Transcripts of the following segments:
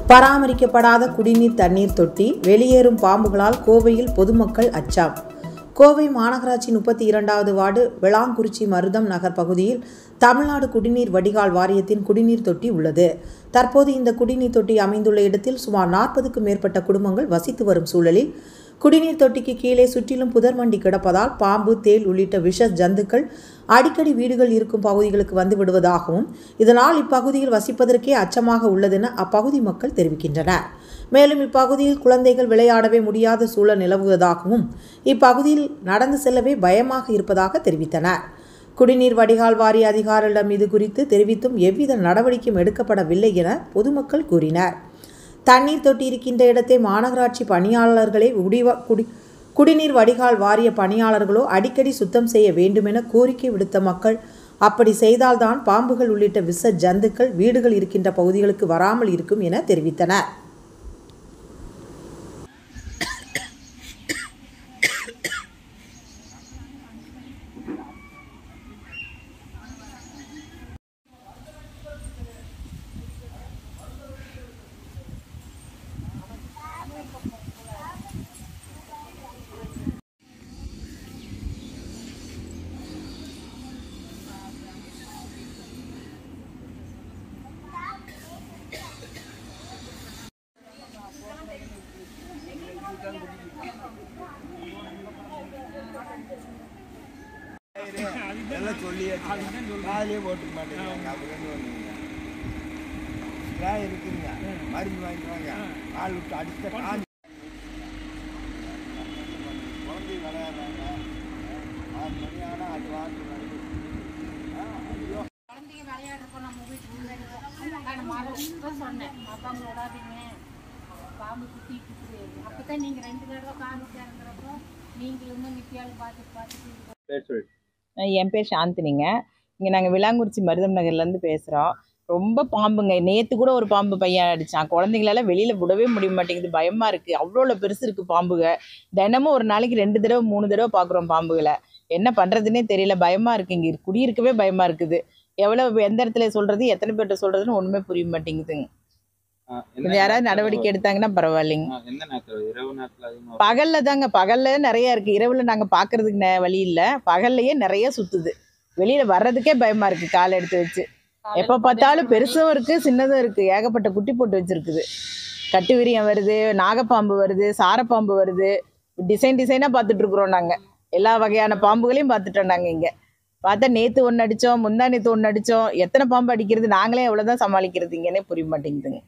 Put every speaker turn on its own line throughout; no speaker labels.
பராமரிக்கப்படாத குடிநீர் தண்ணீர் தொட்டி வெளியேறும் பாம்புகளால் கோவையில் பொதுமக்கள் அச்சம் கோவை மாநகராட்சி முப்பத்தி இரண்டாவது வார்டு வெளாங்குறிச்சி மருதம் நகர் பகுதியில் தமிழ்நாடு குடிநீர் வடிகால் வாரியத்தின் குடிநீர் தொட்டி உள்ளது தற்போது இந்த குடிநீர் தொட்டி அமைந்துள்ள இடத்தில் சுமார் நாற்பதுக்கும் மேற்பட்ட குடும்பங்கள் வசித்து வரும் சூழலில் குடிநீர் தொட்டிக்கு கீழே சுற்றிலும் புதர் மண்டி கிடப்பதால் பாம்பு தேள் உள்ளிட்ட விஷ ஜந்துக்கள் அடிக்கடி வீடுகள் இருக்கும் பகுதிகளுக்கு வந்து விடுவதாகவும் இதனால் இப்பகுதியில் வசிப்பதற்கே அச்சமாக உள்ளதென அப்பகுதி மக்கள் தெரிவிக்கின்றனர் மேலும் இப்பகுதியில் குழந்தைகள் விளையாடவே முடியாத சூழல் நிலவுவதாகவும் இப்பகுதியில் நடந்து செல்லவே பயமாக இருப்பதாக தெரிவித்தனர் குடிநீர் வடிகால் வாரிய அதிகாரிகளிடம் இது குறித்து தெரிவித்தும் எவ்வித நடவடிக்கையும் எடுக்கப்படவில்லை என பொதுமக்கள் கூறினர் தண்ணீர் தொட்டி இருக்கின்ற இடத்தை மாநகராட்சி பணியாளர்களே உடிவ குடி குடிநீர் வடிகால் வாரிய பணியாளர்களோ அடிக்கடி சுத்தம் செய்ய வேண்டுமென கோரிக்கை விடுத்த மக்கள் அப்படி செய்தால்தான் பாம்புகள் உள்ளிட்ட விஷ ஜந்துக்கள் வீடுகள் இருக்கின்ற பகுதிகளுக்கு வராமல் இருக்கும் என தெரிவித்தனர்
எல்லாம் சொல்லியாச்சு காலையே போட்டுக்க மாட்டேங்கிறாங்க அப்படின்னு ஒன்று ஸ்ப்ரே இருக்குங்க மருந்து வாங்கிட்டு வாங்க ஆள் விட்டு அடிச்ச காஞ்சி குழந்தை விளையாடுறாங்க ஆறு மணி ஆனால் அது வாங்கி வருது ஆ, ஐயோ
குழந்தைங்க விளையாடுறப்போ நம்ம வீட்டுக்கு முன்னாடி நான் மரம் சொன்னேன் பாப்பாங்க விடாதீங்க பாம்பு குத்திட்டு இருக்குது அப்போ தான் நீங்கள் ரெண்டு தடவை காமிச்சு இறங்குறப்போ நீங்களும் நித்தியால் பார்த்துட்டு பார்த்துட்டு
என் பேர் சாந்தினிங்க இங்கே நாங்கள் விளாங்குறிச்சி மருதம் நகர்லேருந்து பேசுகிறோம் ரொம்ப பாம்புங்க நேற்று கூட ஒரு பாம்பு பையன் அடித்தான் குழந்தைங்களால வெளியில் விடவே முடிய மாட்டேங்குது பயமாக இருக்குது அவ்வளோ பெருசு இருக்குது பாம்புக தினமும் ஒரு நாளைக்கு ரெண்டு தடவை மூணு தடவை பார்க்குறோம் பாம்புகளை என்ன பண்ணுறதுனே தெரியல பயமாக இருக்குது இங்கே குடியிருக்கவே பயமாக இருக்குது எவ்வளோ எந்த இடத்துல சொல்கிறது எத்தனை பேர்கிட்ட சொல்கிறதுன்னு ஒன்றுமே புரிய மாட்டேங்குதுங்க
ஆ, என்ன
இது யாராவது
நேரத்துல
நடவடிக்கை எடுத்தாங்கன்னா பரவாயில்லைங்க
ஆ, எந்த நேரத்துல இரவு நேரத்துல அதிகமா வரும்?
பகல்ல தாங்க பகல்ல நிறைய இருக்கு இரவுல நாங்க பாக்குறதுக்கு நெ- வழி இல்ல பகல்லையே நிறைய சுத்துது வெளியில வர்றதுக்கே பயமா இருக்கு காலை எடுத்து வச்சு எப்ப பார்த்தாலும் பெருசும் இருக்கு சின்னதும் இருக்கு ஏகப்பட்ட குட்டி போட்டு வச்சிருக்குது கட்டு விரியம் வருது நாகப்பாம்பு வருது சாரப்பாம்பு வருது டிசைன் டிசைனா பார்த்துட்டு இருக்கிறோம் நாங்க எல்லா வகையான பாம்புகளையும் பார்த்துட்டோம் நாங்க இங்க பார்த்தா நேத்து ஒன்று அடிச்சோம் முந்தா நேத்து ஒன்று அடிச்சோம் எத்தனை பாம்பு அடிக்கிறது நாங்களே எவ்வளவுதான் சமாளிக்கிறது இங்கன்னே புரிய மாட்டேங்குதுங்க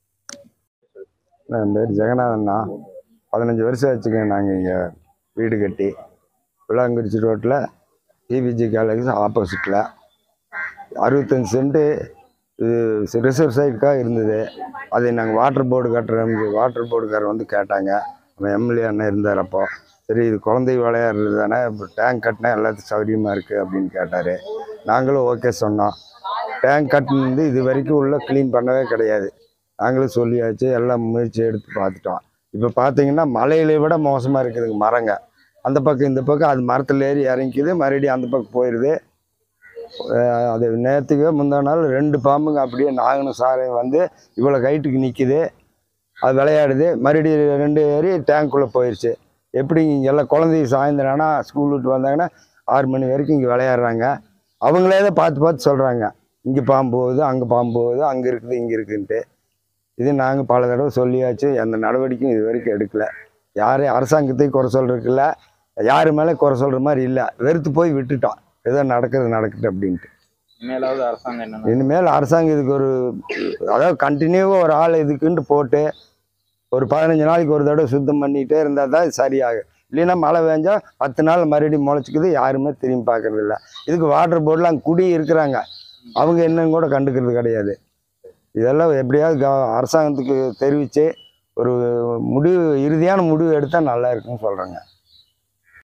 என் பேர் ஜெகநாதண்ணா பதினஞ்சு வருஷம் வச்சுக்கோங்க நாங்கள் இங்கே வீடு கட்டி விளாங்குறிச்சி ரோட்டில் டிபிஜி காலேஜ் ஆப்போசிட்டில் அறுபத்தஞ்சு சென்ட்டு இது ரிசர்வ் சைடுக்காக இருந்தது அதை நாங்கள் வாட்டர் போர்டு கட்டுறோம் வாட்டர் போர்டுக்காரர் வந்து கேட்டாங்க நம்ம எம்எல்ஏ அண்ணன் இருந்தார் அப்போ சரி இது குழந்தை விளையாடுறது தானே இப்போ டேங்க் கட்டினா எல்லாத்துக்கும் சௌகரியமாக இருக்குது அப்படின்னு கேட்டார் நாங்களும் ஓகே சொன்னோம் டேங்க் கட்டினது இது வரைக்கும் உள்ள க்ளீன் பண்ணவே கிடையாது நாங்களும் சொல்லியாச்சு எல்லாம் முயற்சி எடுத்து பார்த்துட்டோம் இப்போ பார்த்தீங்கன்னா மலையில விட மோசமாக இருக்குதுங்க மரங்க அந்த பக்கம் இந்த பக்கம் அது மரத்தில் ஏறி இறங்கிக்குது மறுபடியும் அந்த பக்கம் போயிடுது அஹ் அது நேற்றுக்கு முந்தா நாள் ரெண்டு பாம்புங்க அப்படியே நாகனும் சாரையும் வந்து இவ்வளோ ஹைட்டுக்கு நிற்கிது அது விளையாடுது மறுபடியும் ரெண்டு ஏறி டேங்க்குள்ளே போயிடுச்சு எப்படி இங்கே எல்லாம் குழந்தைங்க சாயந்தரம் ஆனால் ஸ்கூல் விட்டு வந்தாங்கன்னா ஆறு மணி வரைக்கும் இங்கே விளையாடுறாங்க அவங்களே தான் பார்த்து பார்த்து சொல்கிறாங்க இங்கே பாம்பு போகுது அங்கே பாம்பு போகுது அங்கே இருக்குது இங்கே இருக்குன்ட்டு இது நாங்கள் பல தடவை சொல்லியாச்சு எந்த நடவடிக்கையும் இது வரைக்கும் எடுக்கலை யாரையும் அரசாங்கத்தையும் குறை சொல்றதுக்கு இல்லை யார் மேலே குறை சொல்கிற மாதிரி இல்லை வெறுத்து போய் விட்டுட்டோம் ஏதோ நடக்கிறது நடக்கட்டும் அப்படின்ட்டு
இனிமேலாவது அரசாங்கம் என்னன்னா
இனிமேல் அரசாங்கம் இதுக்கு ஒரு அதாவது கண்டினியூவாக ஒரு ஆள் இதுக்குன்ட்டு போட்டு ஒரு பதினஞ்சு நாளைக்கு ஒரு தடவை சுத்தம் பண்ணிகிட்டே இருந்தால் தான் இது சரியாகும் இல்லைன்னா மழை பெஞ்சா பத்து நாள் மறுபடியும் முளைச்சிக்குது யாருமே திரும்பி பார்க்கறது இல்ல இதுக்கு வாட்டர் போர்டில் அங்கே குடி இருக்கிறாங்க அவங்க என்னன்னு கூட கண்டுக்கிறது கிடையாது இதெல்லாம் எப்படியாவது க- அரசாங்கத்துக்கு தெரிவித்து ஒரு முடிவு இறுதியான முடிவு எடுத்தால் நல்லா இருக்குன்னு சொல்கிறாங்க